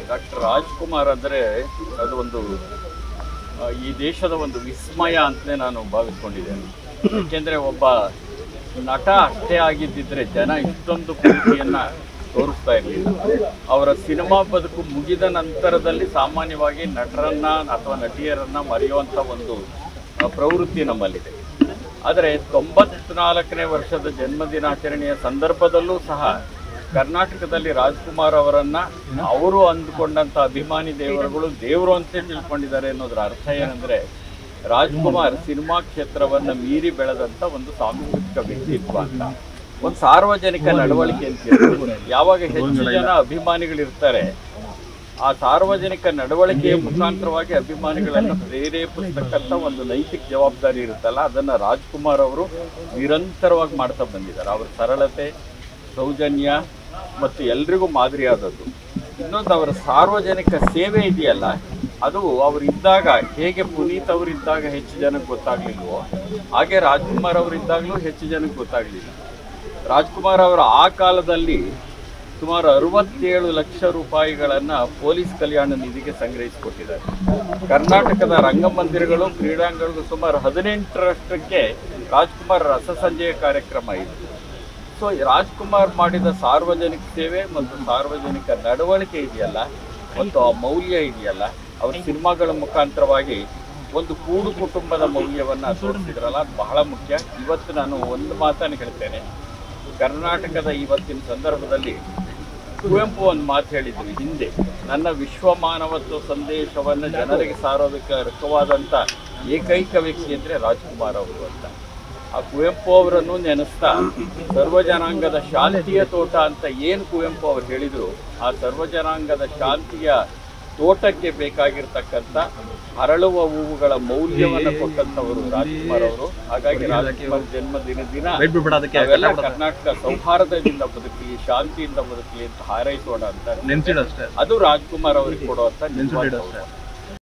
Doctor Rajkumar ಅಂದರೆ ಅದು ಒಂದು ಆ, ಈ ದೇಶದ ಒಂದು ವಿಸ್ಮಯ ಅಂತಲೇ ನಾನು ಭಾವಿಸ್ಕೊಂಡಿದ್ದೇನೆ ಏಕೆಂದರೆ ಒಬ್ಬ ನಟ ಅಷ್ಟೇ ಆಗಿದ್ದಿದ್ರೆ ಜನ ಇಷ್ಟೊಂದು ಪ್ರೀತಿಯನ್ನ ತೋರಿಸ್ತಾ ಇರಲಿಲ್ಲ ಅವರ ಸಿನಿಮಾ ಬದುಕು ಮುಗಿದ ನಂತರದಲ್ಲಿ ಸಾಮಾನ್ಯವಾಗಿ ನಟರನ್ನ ಅಥವಾ ನಟಿಯರನ್ನ ಮರೆಯುವಂಥ ಒಂದು ಆ, ಪ್ರವೃತ್ತಿ ನಮ್ಮಲ್ಲಿದೆ ಆದರೆ ತೊಂಬತ್ನಾಲ್ಕನೇ ವರ್ಷದ ಜನ್ಮದಿನಾಚರಣೆಯ ಸಂದರ್ಭದಲ್ಲೂ ಸಹ ಕರ್ನಾಟಕದಲ್ಲಿ ರಾಜ್ಕುಮಾರ್ ಅವರನ್ನ ಅವರು ಅಂದುಕೊಂಡಂತ ಅಭಿಮಾನಿ ದೇವರುಗಳು ದೇವರು ಅಂತ ತಿಳ್ಕೊಂಡಿದ್ದಾರೆ ಅನ್ನೋದ್ರ ಅರ್ಥ ಏನಂದ್ರೆ ರಾಜ್ಕುಮಾರ್ ಸಿನಿಮಾ ಕ್ಷೇತ್ರವನ್ನ ಮೀರಿ ಬೆಳೆದಂತ ಒಂದು ಸಾಂಸ್ಕೃತಿಕ ವ್ಯಕ್ತಿತ್ವ ಅಂತ ಒಂದು ಸಾರ್ವಜನಿಕ ನಡವಳಿಕೆ ಅಂತ ಹೇಳ್ತೀವಿ. ಯಾವಾಗ ಹೆಚ್ಚು ಜನ ಅಭಿಮಾನಿಗಳಿರ್ತಾರೆ ಆ ಸಾರ್ವಜನಿಕ ನಡವಳಿಕೆಯ ಮುಖಾಂತರವಾಗಿ ಅಭಿಮಾನಿಗಳನ್ನು ಪ್ರೇರೇಪಿಸ್ತಕ್ಕಂಥ ಒಂದು ನೈತಿಕ ಜವಾಬ್ದಾರಿ ಇರುತ್ತಲ್ಲ ಅದನ್ನ ರಾಜ್ಕುಮಾರ್ ಅವರು ನಿರಂತರವಾಗಿ ಮಾಡ್ತಾ ಬಂದಿದ್ದಾರೆ ಅವರ ಸರಳತೆ ಸೌಜನ್ಯ ಮತ್ತು ಎಲ್ರಿಗೂ ಮಾದರಿಯಾದದ್ದು ಇನ್ನೊಂದು ಅವರ ಸಾರ್ವಜನಿಕ ಸೇವೆ ಇದೆಯಲ್ಲ ಅದು ಅವರಿದ್ದಾಗ ಹೇಗೆ ಪುನೀತ್ ಅವರಿದ್ದಾಗ ಹೆಚ್ಚು ಜನಕ್ಕೆ ಗೊತ್ತಾಗ್ಲಿಲ್ವೋ ಹಾಗೆ ರಾಜ್ಕುಮಾರ್ ಅವರಿದ್ದಾಗಲೂ ಹೆಚ್ಚು ಜನಕ್ಕೆ ಗೊತ್ತಾಗ್ಲಿಲ್ಲ ರಾಜ್ಕುಮಾರ್ ಅವರ ಆ ಕಾಲದಲ್ಲಿ ಸುಮಾರು ಅರವತ್ತೇಳು ಲಕ್ಷ ರೂಪಾಯಿಗಳನ್ನ ಪೊಲೀಸ್ ಕಲ್ಯಾಣ ನಿಧಿಗೆ ಸಂಗ್ರಹಿಸಿಕೊಟ್ಟಿದ್ದಾರೆ ಕರ್ನಾಟಕದ ರಂಗಮಂದಿರಗಳು ಕ್ರೀಡಾಂಗಣಗಳು ಸುಮಾರು ಹದಿನೆಂಟರಷ್ಟಕ್ಕೆ ರಾಜ್ಕುಮಾರ್ ರಸಸಂಜೆಯ ಕಾರ್ಯಕ್ರಮ ಇತ್ತು ಸೊ ರಾಜ್ಕುಮಾರ್ ಮಾಡಿದ ಸಾರ್ವಜನಿಕ ಸೇವೆ ಮತ್ತು ಸಾರ್ವಜನಿಕ ನಡವಳಿಕೆ ಇದೆಯಲ್ಲ ಮತ್ತು ಆ ಮೌಲ್ಯ ಇದೆಯಲ್ಲ ಅವ್ರ ಸಿನಿಮಾಗಳ ಮುಖಾಂತರವಾಗಿ ಒಂದು ಕೂಡು ಕುಟುಂಬದ ಮೌಲ್ಯವನ್ನ ತೋರಿಸಿದ್ರಲ್ಲ ಅದು ಬಹಳ ಮುಖ್ಯ ಇವತ್ತು ನಾನು ಒಂದು ಮಾತನ್ನು ಹೇಳ್ತೇನೆ ಕರ್ನಾಟಕದ ಇವತ್ತಿನ ಸಂದರ್ಭದಲ್ಲಿ ಕುವೆಂಪು ಒಂದು ಮಾತು ಹೇಳಿದ್ವಿ ಹಿಂದೆ ನನ್ನ ವಿಶ್ವ ಮಾನವತ್ವ ಸಂದೇಶವನ್ನು ಜನರಿಗೆ ಸಾರೋದಕ್ಕೆ ಅರ್ಹವಾದಂಥ ಏಕೈಕ ವ್ಯಕ್ತಿ ಅಂದರೆ ರಾಜ್ಕುಮಾರ್ ಅವರು ಅಂತ ಆ ಕುವೆಂಪು ಅವರನ್ನು ನೆನೆಸ್ತಾ ಸರ್ವಜನಾಂಗದ ಶಾಂತಿಯ ತೋಟ ಅಂತ ಏನು ಕುವೆಂಪು ಅವರು ಹೇಳಿದ್ರು ಆ ಸರ್ವಜನಾಂಗದ ಶಾಂತಿಯ ತೋಟಕ್ಕೆ ಬೇಕಾಗಿರ್ತಕ್ಕಂಥ ಅರಳುವ ಹೂವುಗಳ ಮೌಲ್ಯವನ್ನು ಕೊಟ್ಟಂತವರು ರಾಜ್ಕುಮಾರ್ ಅವರು ಹಾಗಾಗಿ ರಾಜ್ಕುಮಾರ್ ಜನ್ಮದಿನ ದಿನ Wait ಬಿಡ್ಬೇಡ ಅದಕ್ಕೆ ನಾವೆಲ್ಲ ಕರ್ನಾಟಕ ಸೌಹಾರ್ದದಿಂದ ಬದುಕಲಿ ಶಾಂತಿಯಿಂದ ಬದುಕಲಿ ಅಂತ ಹಾರೈಸೋಣ ಅಂತ ನೆನ್ಸಿಡು ಅಷ್ಟೇ ಅದು ರಾಜ್ಕುಮಾರ್ ಅವರಿಗೆ ಕೊಡುವಂತ ನೆನ್ಸಿಡು ನಿಜವಾದ ಅಷ್ಟೇ